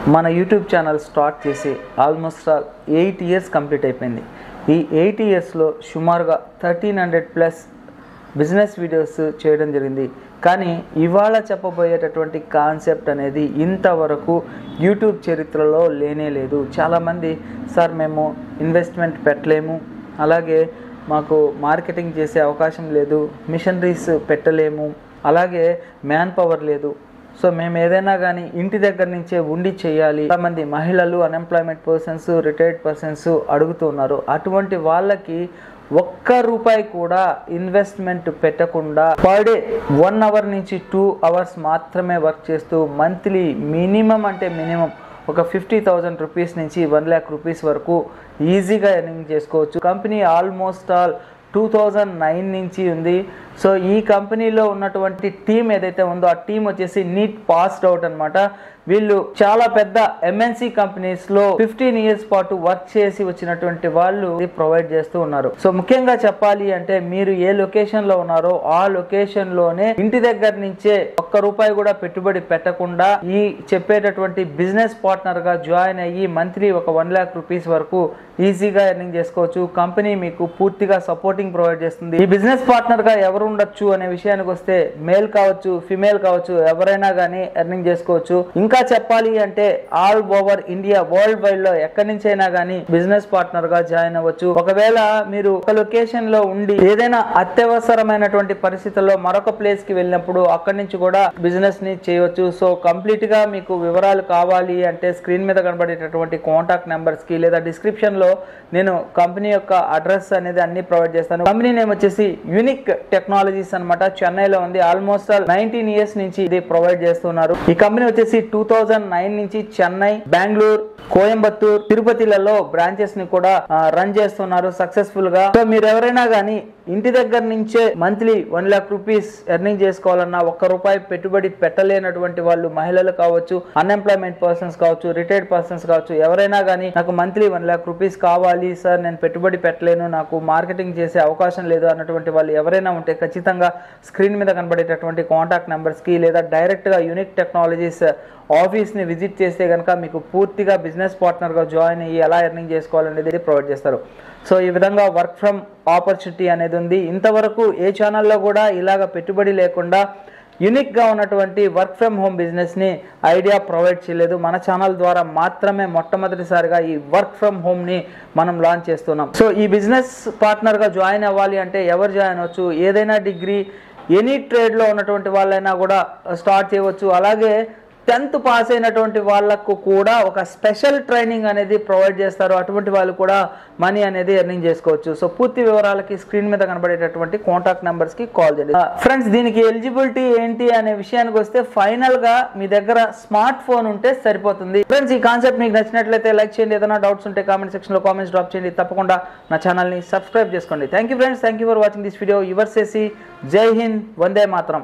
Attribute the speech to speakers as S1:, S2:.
S1: మన YouTube channel start చేసి almost all eight years complete అయిపోయింది ఈ ఎయిట్ ఇయర్స్లో సుమారుగా thirteen hundred plus business videos చేయడం జరిగింది కానీ ఇవాళ చెప్పబోయేటటువంటి కాన్సెప్ట్ అనేది ఇంతవరకు యూట్యూబ్ చరిత్రలో లేనే లేదు చాలామంది సార్ మేము ఇన్వెస్ట్మెంట్ పెట్టలేము అలాగే మాకు మార్కెటింగ్ చేసే అవకాశం లేదు మిషనరీస్ పెట్టలేము అలాగే మ్యాన్ పవర్ లేదు సో మేము ఏదైనా కానీ ఇంటి దగ్గర నుంచే ఉండి చేయాలి చాలామంది మహిళలు అన్ఎంప్లాయ్మెంట్ పర్సన్స్ రిటైర్డ్ పర్సన్స్ అడుగుతున్నారు అటువంటి వాళ్ళకి ఒక్క రూపాయి కూడా ఇన్వెస్ట్మెంట్ పెట్టకుండా పర్ డే వన్ అవర్ నుంచి టూ అవర్స్ మాత్రమే వర్క్ చేస్తూ మంత్లీ మినిమం అంటే మినిమం ఒక ఫిఫ్టీ థౌజండ్ రూపీస్ నుంచి వన్ ల్యాక్ రూపీస్ వరకు ఈజీగా ఎర్నింగ్ చేసుకోవచ్చు company almost all two thousand nine నుంచి ఉంది సో ఈ కంపెనీలో ఉన్నటువంటి టీం ఏదైతే ఉందో ఆ టీం వచ్చేసి నీట్ పాస్డ్ అవుట్ అనమాట వీళ్ళు చాలా పెద్ద ఎంఎన్సి కంపెనీస్ లో ఫిఫ్టీన్ ఇయర్స్ పాటు వర్క్ చేసి వచ్చినటువంటి వాళ్ళు ప్రొవైడ్ చేస్తూ ఉన్నారు సో ముఖ్యంగా చెప్పాలి అంటే మీరు ఏ లొకేషన్ లో ఉన్నారో ఆ లొకేషన్ లోనే ఇంటి దగ్గర నుంచే ఒక్క రూపాయి కూడా పెట్టుబడి పెట్టకుండా ఈ చెప్పేటటువంటి బిజినెస్ పార్ట్నర్ గా జాయిన్ అయ్యి మంత్లీ ఒక వన్ ల్యాక్ రూపీస్ వరకు ఈజీగా ఎర్నింగ్ చేసుకోవచ్చు కంపెనీ మీకు పూర్తిగా సపోర్టింగ్ ప్రొవైడ్ చేస్తుంది ఈ బిజినెస్ పార్ట్నర్ గా ఎవరు ఉండొచ్చు అనే విషయానికి వస్తే మేల్ కావచ్చు ఫిమేల్ కావచ్చు ఎవరైనా కానీ ఎర్నింగ్ చేసుకోవచ్చు ఇంకా చెప్పాలి అంటే all over India world wide లో ఎక్కడి నుంచి అయినా కానీ బిజినెస్ పార్ట్నర్ గా జాయిన్ అవ్వచ్చు ఒకవేళ మీరు ఒక లొకేషన్ లో ఉండి ఏదైనా అత్యవసరమైనటువంటి పరిస్థితుల్లో మరొక ప్లేస్ కి వెళ్ళినప్పుడు అక్కడి నుంచి కూడా బిజినెస్ ని చేయవచ్చు సో కంప్లీట్ గా మీకు వివరాలు కావాలి అంటే స్క్రీన్ మీద కనబడేటటువంటి కాంటాక్ట్ నెంబర్స్ కి లేదా డిస్క్రిప్షన్ లో నేను కంపెనీ యొక్క అడ్రస్ అనేది అన్ని ప్రొవైడ్ చేస్తాను కంపెనీ నేమ్ వచ్చేసి యూనిక్ టెక్నాలజీస్ అనమాట చెన్నైలో ఉంది ఆల్మోస్ట్ ఆల్ నైన్టీన్ ఇయర్స్ నుంచి ఇది ప్రొవైడ్ చేస్తున్నారు ఈ కంపెనీ వచ్చేసి టూ థౌజండ్ నైన్ నుంచి చెన్నై బెంగళూరు కోయంబత్తూర్ తిరుపతిలలో బ్రాంచెస్ ని కూడా రన్ చేస్తున్నారు సక్సెస్ఫుల్ గా సో మీరు ఎవరైనా కానీ ఇంటి దగ్గర నుంచే monthly one lakh rupees earning చేసుకోవాలన్నా ఒక్క రూపాయి పెట్టుబడి పెట్టలేనటువంటి వాళ్ళు మహిళలు కావచ్చు అన్ఎంప్లాయ్మెంట్ పర్సన్స్ కావచ్చు రిటైర్డ్ పర్సన్స్ కావచ్చు ఎవరైనా కానీ నాకు మంత్లీ వన్ లాక్ రూపీస్ కావాలి సార్ నేను పెట్టుబడి పెట్టలేను నాకు మార్కెటింగ్ చేసే అవకాశం లేదు అన్నటువంటి వాళ్ళు ఎవరైనా ఉంటే ఖచ్చితంగా స్క్రీన్ మీద కనబడేటటువంటి కాంటాక్ట్ నెంబర్స్కి లేదా డైరెక్ట్గా యూనిక్ టెక్నాలజీస్ ఆఫీస్ని విజిట్ చేస్తే కనుక మీకు పూర్తిగా బిజినెస్ పార్ట్నర్గా జాయిన్ అయ్యి ఎలా ఎర్నింగ్ చేసుకోవాలనేది ప్రొవైడ్ చేస్తారు సో ఈ విధంగా వర్క్ ఫ్రమ్ ఆపర్చునిటీ అనేది ఉంది ఇంతవరకు ఏ ఛానల్లో కూడా ఇలాగ పెట్టుబడి లేకుండా యూనిక్గా ఉన్నటువంటి వర్క్ ఫ్రమ్ హోమ్ బిజినెస్ని ఐడియా ప్రొవైడ్ చేయలేదు మన ఛానల్ ద్వారా మాత్రమే మొట్టమొదటిసారిగా ఈ వర్క్ ఫ్రమ్ హోమ్ని మనం లాంచ్ చేస్తున్నాం సో ఈ బిజినెస్ పార్ట్నర్గా జాయిన్ అవ్వాలి అంటే ఎవరు జాయిన్ అవ్వచ్చు ఏదైనా డిగ్రీ ఎనీ ట్రేడ్లో ఉన్నటువంటి వాళ్ళైనా కూడా స్టార్ట్ చేయవచ్చు అలాగే టెన్త్ పాస్ అయినటువంటి వాళ్ళకు కూడా ఒక స్పెషల్ ట్రైనింగ్ అనేది ప్రొవైడ్ చేస్తారు అటువంటి వాళ్ళు కూడా మనీ అనేది ఎర్నింగ్ చేసుకోవచ్చు సో పూర్తి వివరాలకి స్క్రీన్ మీద కనబడేటటువంటి కాంటాక్ట్ నెంబర్స్ కి కాల్ చేయండి ఫ్రెండ్స్ దీనికి ఎలిజిబిలిటీ ఏంటి అనే విషయానికి వస్తే ఫైనల్ గా మీ దగ్గర స్మార్ట్ ఫోన్ ఉంటే సరిపోతుంది ఫ్రెండ్స్ ఈ కాన్సెప్ట్ మీకు నచ్చినట్లయితే లైక్ చేయండి ఏదైనా డౌట్స్ ఉంటే కామెంట్ సెక్షన్ లో కామెంట్స్ డ్రాప్ చేయండి తప్పకుండా నా ఛానల్ ని సబ్స్క్రైబ్ చేసుకోండి thank you friends thank you for watching this video your సేసి జై హింద్ వందే మాత్రం